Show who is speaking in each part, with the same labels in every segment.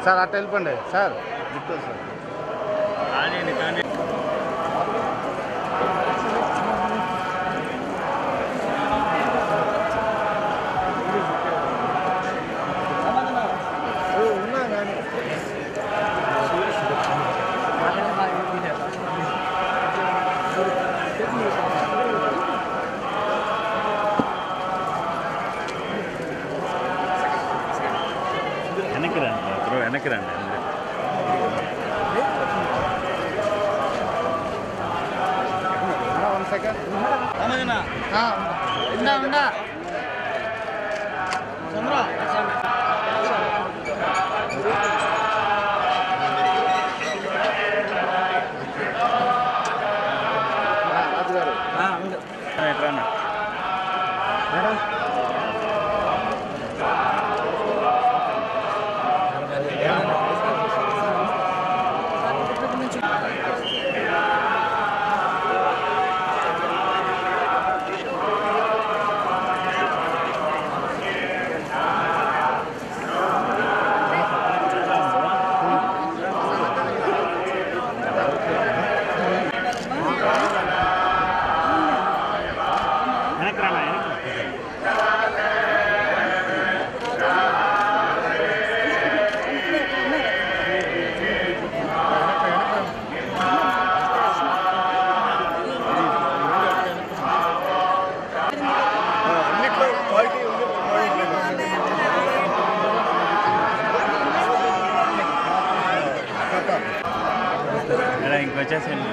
Speaker 1: sir అట్ట వెళ్ళిపోండి sir గుర్తు సార్
Speaker 2: వెనక్కి రండి బ్రో వెనక్కి రండి
Speaker 1: వన్ సెకండ్
Speaker 3: ఉందా ఉందా
Speaker 1: రాజు గారు
Speaker 2: ఎట్లా అన్న వెనక్కి రానా వెనక్కి మేడం ఇంకొచ్చేసేయండి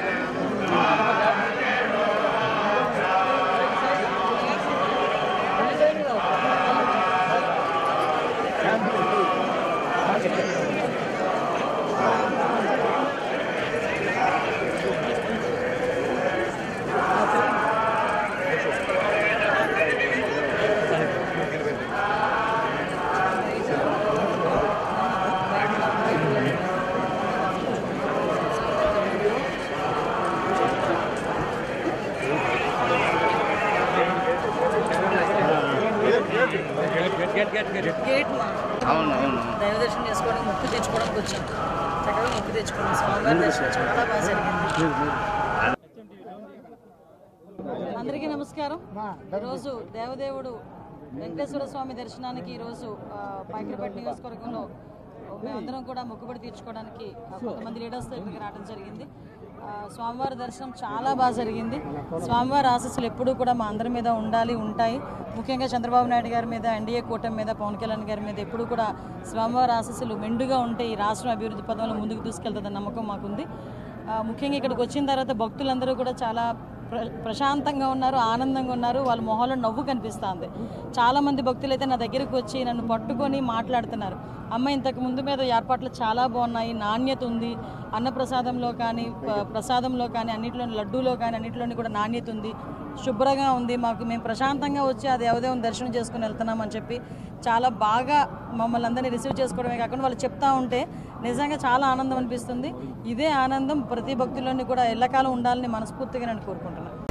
Speaker 3: గేట్
Speaker 1: అవును అవును
Speaker 3: దైవ దర్శనం చేసుకోవడానికి ముక్కు తెచ్చుకోవడానికి వచ్చాం చక్కగా ముక్కు తెచ్చుకున్నాం స్వామివారి దర్శనం చాలా బాగా జరిగింది అందరికీ నమస్కారం ఈరోజు దేవదేవుడు వెంకటేశ్వర స్వామి దర్శనానికి ఈరోజు ఆ, పైకరపేట నియోజకవర్గంలో మేమందరం కూడా మొక్కుబడి తీర్చుకోవడానికి ఆ, కొంతమంది లీడర్స్తో ఇక్కడికి రావడం జరిగింది ఆ, స్వామివారి దర్శనం చాలా బాగా జరిగింది స్వామివారి ఆశస్సులు ఎప్పుడూ కూడా మా అందరి మీద ఉండాలి ఉంటాయి ముఖ్యంగా చంద్రబాబు నాయుడు గారి మీద ఎన్డీఏ కూటమి మీద పవన్ కళ్యాణ్ గారి మీద ఎప్పుడూ కూడా స్వామివారి ఆశస్సులు మెండుగా ఉంటే ఈ రాష్ట్రం అభివృద్ధి పదంలో ముందుకు తీసుకెళ్తుందన్న నమ్మకం మాకుంది ఆ, ముఖ్యంగా ఇక్కడికి వచ్చిన తర్వాత భక్తులందరూ కూడా చాలా ప్ర ప్రశాంతంగా ఉన్నారు ఆనందంగా ఉన్నారు వాళ్ళ మొహంలో నవ్వు కనిపిస్తుంది చాలామంది భక్తులు అయితే నా దగ్గరికి వచ్చి నన్ను పట్టుకొని మాట్లాడుతున్నారు అమ్మ ఇంతకు ముందు మీద ఏర్పాట్లు చాలా బాగున్నాయి నాణ్యత ఉంది అన్నప్రసాదంలో కానీ ప- ప్రసాదంలో కానీ అన్నింటిలో లడ్డూలో కానీ అన్నింటిలోని కూడా నాణ్యత ఉంది శుభ్రంగా ఉంది మాకు మేము ప్రశాంతంగా వచ్చి ఆ దేవదేవుని దర్శనం చేసుకుని వెళ్తున్నామని చెప్పి చాలా బాగా మమ్మల్ని అందరినీ రిసీవ్ చేసుకోవడమే కాకుండా వాళ్ళు చెప్తా ఉంటే నిజంగా చాలా ఆనందం అనిపిస్తుంది ఇదే ఆనందం ప్రతి భక్తుల్లోని కూడా ఎల్లకాలం ఉండాలని మనస్ఫూర్తిగా నేను కోరుకుంటున్నాను